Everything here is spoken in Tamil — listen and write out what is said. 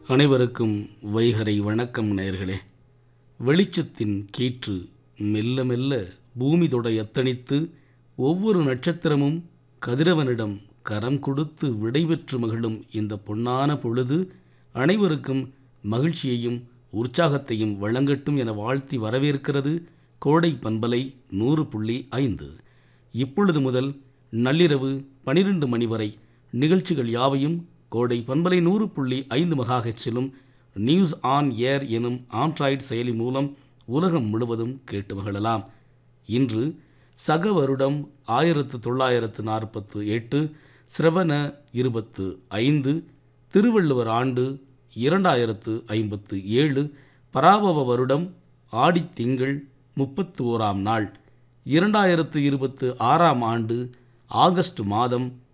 அனைவருக்கும் வைகரை வணக்கம் நேயர்களே வெளிச்சத்தின் கீற்று மெல்ல மெல்ல பூமி தொட எத்தனித்து ஒவ்வொரு நட்சத்திரமும் கதிரவனிடம் கரம் கொடுத்து விடைபெற்று மகிழும் இந்த பொன்னான பொழுது அனைவருக்கும் மகிழ்ச்சியையும் உற்சாகத்தையும் வழங்கட்டும் என வாழ்த்தி வரவேற்கிறது கோடை பண்பலை நூறு புள்ளி ஐந்து இப்பொழுது முதல் நள்ளிரவு பனிரெண்டு மணி வரை நிகழ்ச்சிகள் யாவையும் கோடை பண்பலை நூறு புள்ளி ஐந்து மெகாஹெச்சிலும் நியூஸ் ஆன் ஏர் எனும் ஆண்ட்ராய்டு செயலி மூலம் உலகம் முழுவதும் கேட்டு மகிழலாம் இன்று சக வருடம் ஆயிரத்து தொள்ளாயிரத்து நாற்பத்து எட்டு சிரவண இருபத்து ஐந்து திருவள்ளுவர் ஆண்டு இரண்டாயிரத்து ஐம்பத்து ஏழு பராபவ வருடம் ஆடித் திங்கள் முப்பத்து ஓராம் நாள் இரண்டாயிரத்து இருபத்து ஆறாம் ஆண்டு ஆகஸ்ட் மாதம்